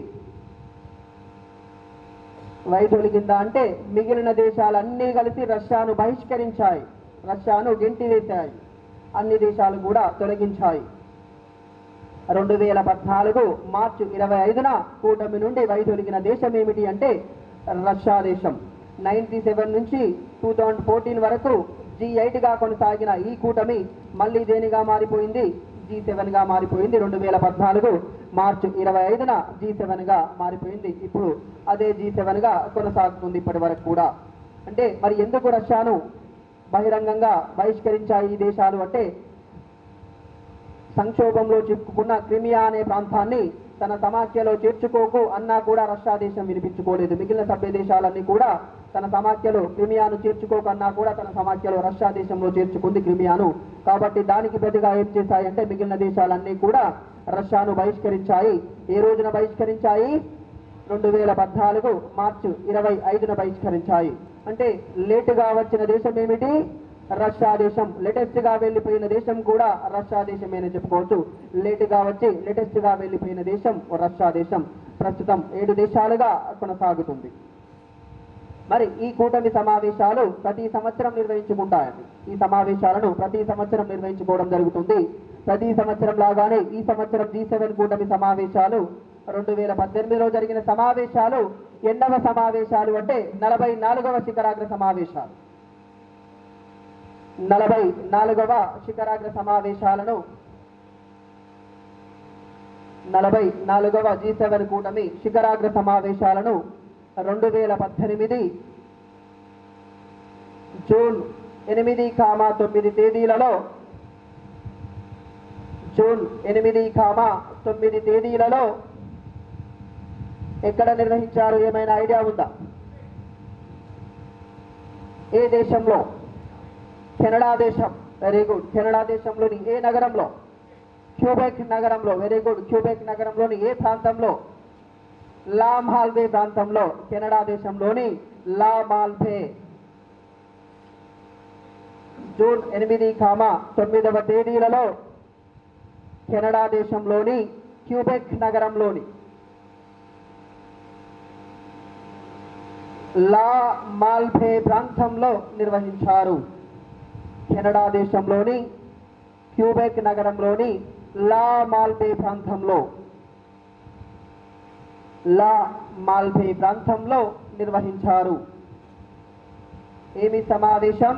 వైదొలిగిందా అంటే మిగిలిన దేశాలన్నీ కలిసి రష్యాను బహిష్కరించాయి రష్యాను గెంటివేశాయి అన్ని దేశాలు కూడా తొలగించాయి రెండు వేల పద్నాలుగు మార్చి ఇరవై ఐదున కూటమి నుండి వైదొలిగిన దేశం ఏమిటి అంటే రష్యా దేశం నైన్టీ సెవెన్ నుంచి టూ థౌజండ్ ఫోర్టీన్ వరకు జీ గా కొనసాగిన ఈ కూటమి మళ్ళీ దేనిగా మారిపోయింది జీ గా మారిపోయింది రెండు వేల పద్నాలుగు మార్చి ఇరవై ఐదున జీ గా మారిపోయింది ఇప్పుడు అదే జీ గా కొనసాగుతుంది ఇప్పటి వరకు కూడా అంటే మరి ఎందుకు రష్యాను బహిరంగంగా బహిష్కరించాయి ఈ దేశాలు అంటే సంక్షోభంలో చిక్కుకున్న క్రిమియా అనే ప్రాంతాన్ని తన సమాఖ్యలో చేర్చుకోకు అన్నా కూడా రష్యా దేశం వినిపించుకోలేదు మిగిలిన సభ్య దేశాలన్నీ కూడా తన సమాఖ్యలో క్రిమియాను చేర్చుకోకు అన్నా కూడా తన సమాఖ్యలో రష్యా దేశంలో చేర్చుకుంది క్రిమియాను కాబట్టి దానికి ప్రతిగా ఏం చేశాయంటే మిగిలిన దేశాలన్నీ కూడా రష్యాను బహిష్కరించాయి ఏ రోజున బహిష్కరించాయి రెండు వేల పద్నాలుగు మార్చి ఇరవై ఐదున బహిష్కరించాయి అంటే లేటుగా వచ్చిన దేశం ఏమిటి రష్యా దేశం లేటెస్ట్ గా వెళ్ళిపోయిన దేశం కూడా రష్యా దేశమేనని చెప్పుకోవచ్చు లేటుగా వచ్చి లేటెస్ట్ గా వెళ్ళిపోయిన దేశం రష్యా దేశం ప్రస్తుతం ఏడు దేశాలుగా కొనసాగుతుంది మరి ఈ కూటమి సమావేశాలు ప్రతి సంవత్సరం నిర్వహించుకుంటాయండి ఈ సమావేశాలను ప్రతి సంవత్సరం నిర్వహించుకోవడం జరుగుతుంది ప్రతి సంవత్సరం లాగానే ఈ సంవత్సరం జీ సెవెన్ కూటమి సమావేశాలు రెండు వేల పద్దెనిమిదిలో జరిగిన సమావేశాలు ఎన్నవ సమావేశాలు అంటే నలభై నాలుగవ శిఖరాగ్ర సమావేశాలు నలభై నాలుగవ శిఖరాగ్ర సమావేశాలను నలభై నాలుగవ జీ సెవెన్ కూటమి శిఖరాగ్ర సమావేశాలను రెండు వేల పద్దెనిమిది జూన్ ఎనిమిది కామా తొమ్మిది తేదీలలో జూన్ ఎనిమిది కామా తొమ్మిది తేదీలలో ఎక్కడ నిర్వహించారు ఏమైనా ఐడియా ఉందా ఏ దేశంలో కెనడా దేశం వెరీ గుడ్ కెనడా దేశంలోని ఏ నగరంలో క్యూబెక్ నగరంలో వెరీ గుడ్ క్యూబెక్ నగరంలోని ఏ ప్రాంతంలో లా మాల్బే ప్రాంతంలో కెనడా దేశంలోని లా మాల్బే జూన్ ఎనిమిది కామా తొమ్మిదవ తేదీలలో కెనడా దేశంలోని క్యూబెక్ నగరంలోని లా మాల్బే ప్రాంతంలో నిర్వహించారు కెనడా దేశంలోని క్యూబెక్ నగరంలోని లా మాల్బే ప్రాంతంలో లా మాల్బే ప్రాంతంలో నిర్వహించారు ఏమి సమావేశం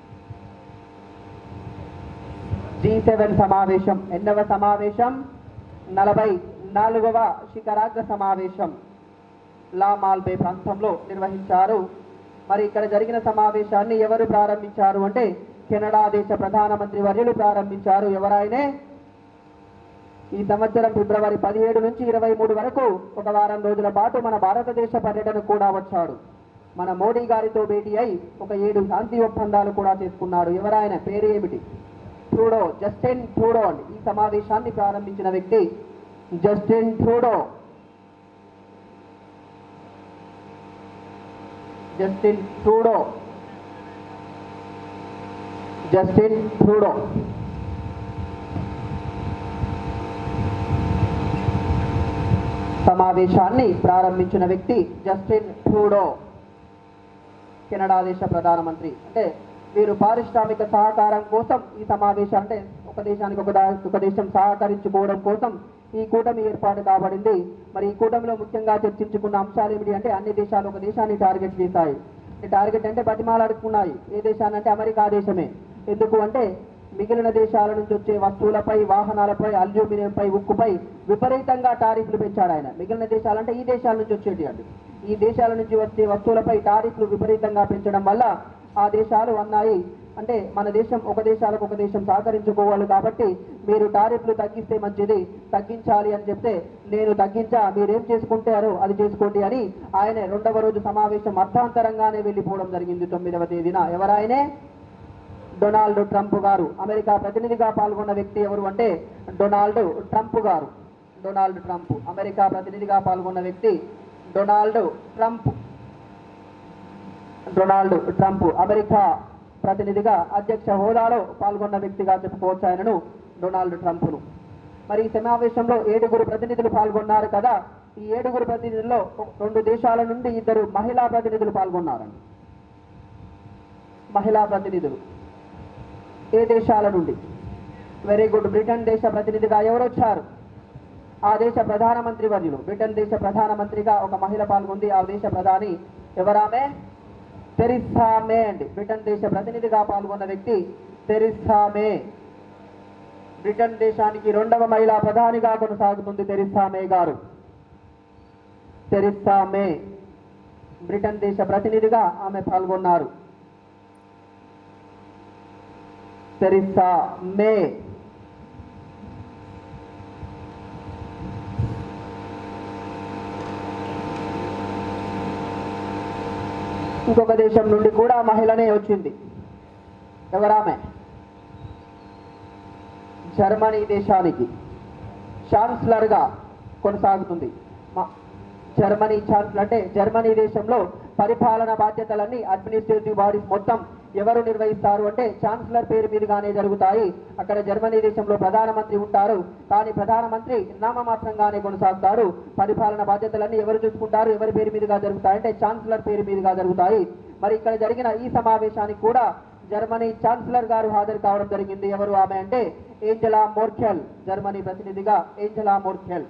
జీ సెవెన్ సమావేశం ఎన్నవ సమావేశం నలభై నాలుగవ శిఖరాగ్ర సమావేశం లా మాల్బే ప్రాంతంలో నిర్వహించారు మరి ఇక్కడ జరిగిన సమావేశాన్ని ఎవరు ప్రారంభించారు అంటే కెనడా దేశ ప్రధానమంత్రి వర్యులు ప్రారంభించారు ఎవరాయనే ఈ సంవత్సరం ఫిబ్రవరి పదిహేడు నుంచి ఇరవై మూడు వరకు ఒక వారం రోజుల పాటు మన భారతదేశ పర్యటన కూడా వచ్చాడు మన మోడీ గారితో భేటీ అయి ఒక ఏడు శాంతి ఒప్పందాలు కూడా చేసుకున్నాడు ఎవరాయన పేరు ఏమిటి ట్రూడో జస్టిన్ ట్రూడో అండి ఈ సమావేశాన్ని ప్రారంభించిన వ్యక్తి Justin Trudeau Justin Trudeau Justin Trudeau సమావేశాన్ని ప్రారంభించిన వ్యక్తి జస్టిన్ ట్రూడో కెనడా దేశ ప్రధానమంత్రి అంటే వీరు పారిశ్రామిక సహకారం కోసం ఈ సమావేశం అంటే ఒక దేశానికి ఒక దా- ఒక దేశం సహకరించుకోవడం కోసం ఈ కూటమి ఏర్పాటు కాబడింది మరి ఈ కూటమిలో ముఖ్యంగా చర్చించుకున్న అంశాలు ఏమిటి అంటే అన్ని దేశాలు ఒక దేశాన్ని టార్గెట్ చేశాయి ఈ టార్గెట్ అంటే బతిమాలాడుకున్నాయి ఏ దేశాన్ని అంటే అమెరికా దేశమే ఎందుకు అంటే మిగిలిన దేశాల నుంచి వచ్చే వస్తువులపై వాహనాలపై అల్యూమినియంపై ఉక్కుపై విపరీతంగా టారిఫ్లు పెంచాడు ఆయన మిగిలిన దేశాలంటే ఈ దేశాల నుంచి వచ్చేటి అండి ఈ దేశాల నుంచి వచ్చే వస్తువులపై టారిఫ్లు విపరీతంగా పెంచడం వల్ల ఆ దేశాలు అన్నాయి అంటే మన దేశం ఒక దేశాలకు ఒక దేశం సహకరించుకోవాలి కాబట్టి మీరు టారిఫ్లు తగ్గిస్తే మంచిది తగ్గించాలి అని చెప్తే నేను తగ్గించా మీరేం చేసుకుంటారో అది చేసుకోండి అని ఆయన రెండవ రోజు సమావేశం అర్థాంతరంగానే వెళ్ళిపోవడం జరిగింది తొమ్మిదవ తేదీన ఎవరాయనే డొనాల్డ్ ట్రంప్ గారు అమెరికా ప్రతినిధిగా పాల్గొన్న వ్యక్తి ఎవరు అంటే డొనాల్డ్ ట్రంప్ గారు డొనాల్డ్ ట్రంప్ అమెరికా ప్రతినిధిగా పాల్గొన్న వ్యక్తి Donald Trump Donald Trump America ప్రతినిధిగా అధ్యక్ష హోదాలో పాల్గొన్న వ్యక్తిగా చెప్పుకోవచ్చు ఆయనను డొనాల్డ్ ట్రంప్ను మరి ఈ సమావేశంలో ఏడుగురు ప్రతినిధులు పాల్గొన్నారు కదా ఈ ఏడుగురు ప్రతినిధుల్లో రెండు దేశాల నుండి ఇద్దరు మహిళా ప్రతినిధులు పాల్గొన్నారండి మహిళా ప్రతినిధులు ఏ దేశాల నుండి వెరీ గుడ్ బ్రిటన్ దేశ ప్రతినిధిగా ఎవరు వచ్చారు ఆ దేశ ప్రధానమంత్రి వర్యులు బ్రిటన్ దేశ ప్రధానమంత్రిగా ఒక మహిళ పాల్గొంది ఆ దేశ ప్రధాని ఎవరామే తెరిస్సా మే అండి బ్రిటన్ దేశ ప్రతినిధిగా పాల్గొన్న వ్యక్తి తెరిస్సా మే బ్రిటన్ దేశానికి రెండవ మహిళా ప్రధానిగా కొనసాగుతుంది తెరిస్సా మే గారు తెరిస్సా మే బ్రిటన్ దేశ ప్రతినిధిగా ఆమె పాల్గొన్నారు తెరిస్సా మే ఇంకొక దేశం నుండి కూడా మహిళనే వచ్చింది ఎవరామె జర్మనీ దేశానికి ఛాన్సలర్గా కొనసాగుతుంది మ- జర్మనీ ఛాన్సలర్ అంటే జర్మనీ దేశంలో పరిపాలన బాధ్యతలన్నీ అడ్మినిస్ట్రేటివ్ బాడీస్ మొత్తం ఎవరు నిర్వహిస్తారు అంటే ఛాన్సలర్ పేరు మీదుగానే జరుగుతాయి అక్కడ జర్మనీ దేశంలో ప్రధానమంత్రి ఉంటారు కానీ ప్రధానమంత్రి నామమాత్రంగానే కొనసాగుతారు పరిపాలన బాధ్యతలన్నీ ఎవరు చూసుకుంటారు ఎవరి పేరు మీదుగా జరుగుతాయి అంటే ఛాన్సలర్ పేరు మీదుగా జరుగుతాయి మరి ఇక్కడ జరిగిన ఈ సమావేశానికి కూడా జర్మనీ ఛాన్సలర్ గారు హాజరు కావడం జరిగింది ఎవరు ఆమె అంటే ఏంజలా మోర్కెల్ జర్మనీ ప్రతినిధిగా ఏంజలా మోర్కెల్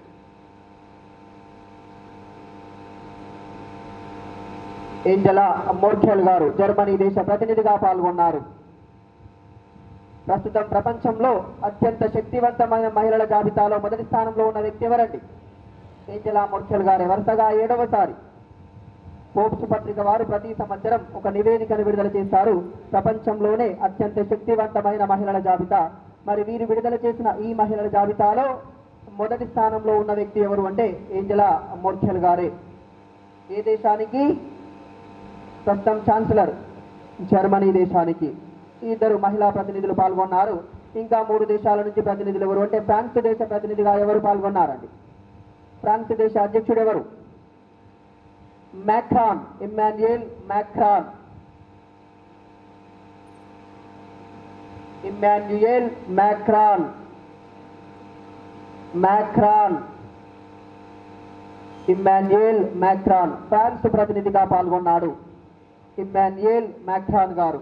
ఏంజలా మోర్కెల్ గారు జర్మనీ దేశ ప్రతినిధిగా పాల్గొన్నారు ప్రస్తుతం ప్రపంచంలో అత్యంత శక్తివంతమైన మహిళల జాబితాలో మొదటి స్థానంలో ఉన్న వ్యక్తి ఎవరండి ఏంజలా ముర్చల్ గారి వరుసగా ఏడవసారి ఫోర్బ్స్ పత్రిక వారు ప్రతి సంవత్సరం ఒక నివేదికను విడుదల చేశారు ప్రపంచంలోనే అత్యంత శక్తివంతమైన మహిళల జాబితా మరి వీరు విడుదల చేసిన ఈ మహిళల జాబితాలో మొదటి స్థానంలో ఉన్న వ్యక్తి ఎవరు అంటే ఏంజలా మోర్చెల్ గారే ఏ దేశానికి ప్రస్తుతం ఛాన్సలర్ జర్మనీ దేశానికి ఈ ఇద్దరు మహిళా ప్రతినిధులు పాల్గొన్నారు ఇంకా మూడు దేశాల నుంచి ప్రతినిధులు ఎవరు అంటే ఫ్రాన్స్ దేశ ప్రతినిధిగా ఎవరు పాల్గొన్నారండి ఫ్రాన్స్ దేశ అధ్యక్షుడు ఎవరు Macron Emmanuel Macron Emmanuel Macron Macron Emmanuel Macron France ప్రతినిధిగా పాల్గొన్నాడు ఇమ్మాన్యుయల్ మ్యాక్రాన్ గారు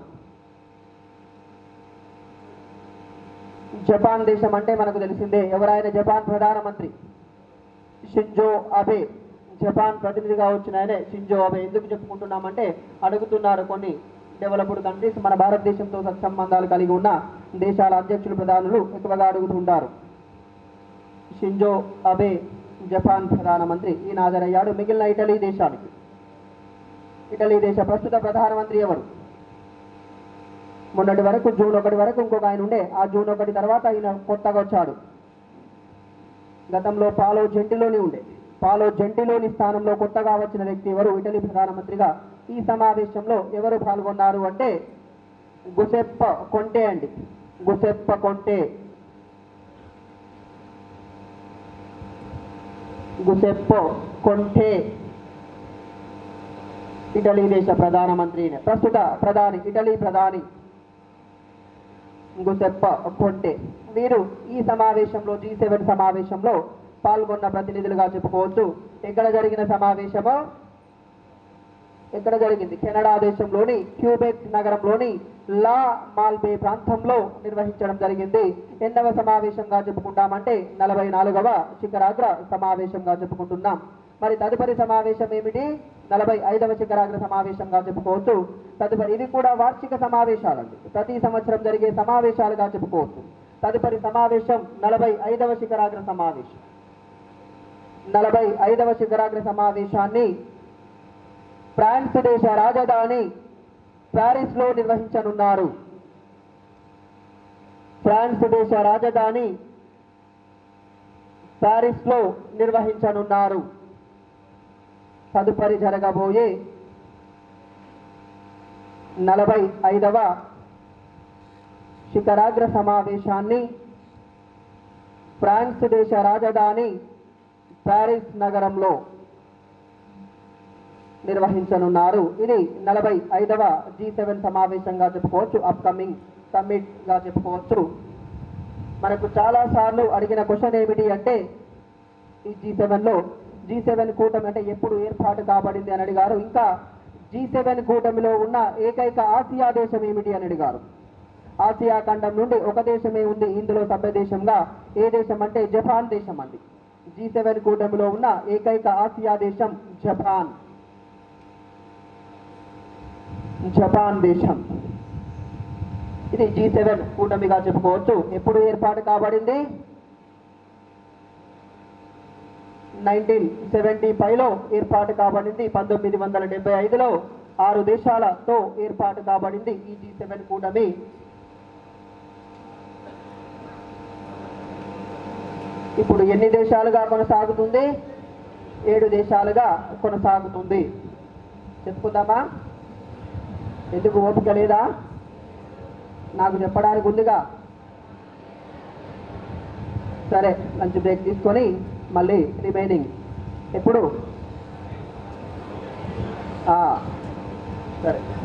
జపాన్ దేశం అంటే మనకు తెలిసిందే ఎవరైనా జపాన్ ప్రధానమంత్రి షింజో అబే జపాన్ ప్రతినిధిగా వచ్చిన ఆయనే షింజో అబే ఎందుకు చెప్పుకుంటున్నామంటే అడుగుతున్నారు కొన్ని డెవలప్డ్ కంట్రీస్ మన భారతదేశంతో సత్సంబంధాలు కలిగి ఉన్న దేశాల అధ్యక్షులు ప్రధానులు ఎక్కువగా అడుగుతుంటారు షింజో అబే జపాన్ ప్రధానమంత్రి ఈయన హాజరయ్యాడు మిగిలిన ఇటలీ దేశానికి ఇటలీ దేశ ప్రస్తుత ప్రధానమంత్రి ఎవరు మొన్నటి వరకు జూన్ ఒకటి వరకు ఇంకొక ఆయన ఉండే ఆ జూన్ ఒకటి తర్వాత ఆయన కొత్తగా వచ్చాడు గతంలో పాలో జంటిలోని ఉండే పాలో జంటిలోని స్థానంలో కొత్తగా వచ్చిన వ్యక్తి ఎవరు ఇటలీ ప్రధానమంత్రిగా ఈ సమావేశంలో ఎవరు పాల్గొన్నారు అంటే గుసెప్ప కొంటే అండి గుసెప్ప కొంటే గుసెప్పో కొంటే ఇటలీ దేశ ప్రధానమంత్రి ప్రస్తుత ప్రధాని ఇటలీ ప్రధాని గుసెప్ప కొంటే వీరు ఈ సమావేశంలో జీ సెవెన్ సమావేశంలో పాల్గొన్న ప్రతినిధులుగా చెప్పుకోవచ్చు ఎక్కడ జరిగిన సమావేశమో ఎక్కడ జరిగింది కెనడా దేశంలోని క్యూబెక్ నగరంలోని లా మాల్బే ప్రాంతంలో నిర్వహించడం జరిగింది ఎన్నవ సమావేశంగా చెప్పుకుంటామంటే నలభై నాలుగవ శిఖరాగ్ర సమావేశంగా చెప్పుకుంటున్నాం మరి తదుపరి సమావేశం ఏమిటి నలభై ఐదవ శిఖరాగ్ర సమావేశంగా చెప్పుకోవచ్చు తదుపరి ఇది కూడా వార్షిక సమావేశాలండి ప్రతి సంవత్సరం జరిగే సమావేశాలుగా చెప్పుకోవచ్చు తదుపరి సమావేశం నలభై ఐదవ శిఖరాగ్ర సమావేశం నలభై ఐదవ శిఖరాగ్ర సమావేశాన్ని ఫ్రాన్స్ దేశ రాజధాని ప్యారిస్ లో నిర్వహించనున్నారు ఫ్రాన్స్ దేశ రాజధాని ప్యారిస్ లో నిర్వహించనున్నారు తదుపరి జరగబోయే నలభై ఐదవ శిఖరాగ్ర సమావేశాన్ని ఫ్రాన్స్ దేశ రాజధాని ప్యారిస్ నగరంలో నిర్వహించనున్నారు ఇది నలభై ఐదవ జీ సెవెన్ సమావేశంగా చెప్పుకోవచ్చు అప్కమింగ్ సమ్మిట్ గా చెప్పుకోవచ్చు మనకు చాలా సార్లు అడిగిన క్వశ్చన్ ఏమిటి అంటే ఈ జీ సెవెన్లో జీ సెవెన్ కూటమి అంటే ఎప్పుడు ఏర్పాటు కాబడింది అని అడిగారు ఇంకా జీ సెవెన్ కూటమిలో ఉన్న ఏకైక ఆసియా దేశం ఏమిటి అని అడిగారు ఆసియా ఖండం నుండి ఒక దేశమే ఉంది ఇందులో సభ్య దేశంగా ఏ దేశం అంటే జపాన్ దేశం అండి జీ సెవెన్ కూటమిలో ఉన్న ఏకైక ఆసియా దేశం జపాన్ జపాన్ దేశం ఇది జీ సెవెన్ కూటమిగా చెప్పుకోవచ్చు ఎప్పుడు ఏర్పాటు కాబడింది నైన్టీన్ సెవెంటీ ఫైవ్లో ఏర్పాటు కాబడింది పంతొమ్మిది వందల డెబ్బై ఐదులో ఆరు దేశాలతో ఏర్పాటు కాబడింది ఈ జీ సెవెన్ కూటమి ఇప్పుడు ఎన్ని దేశాలుగా కొనసాగుతుంది ఏడు దేశాలుగా కొనసాగుతుంది చెప్పుకుందామా ఎందుకు ఓపిక లేదా నాకు చెప్పడానికి ఉందిగా సరే లంచ్ బ్రేక్ తీసుకొని మళ్ళీ రిమైనింగ్ ఎప్పుడు ఆ, సరే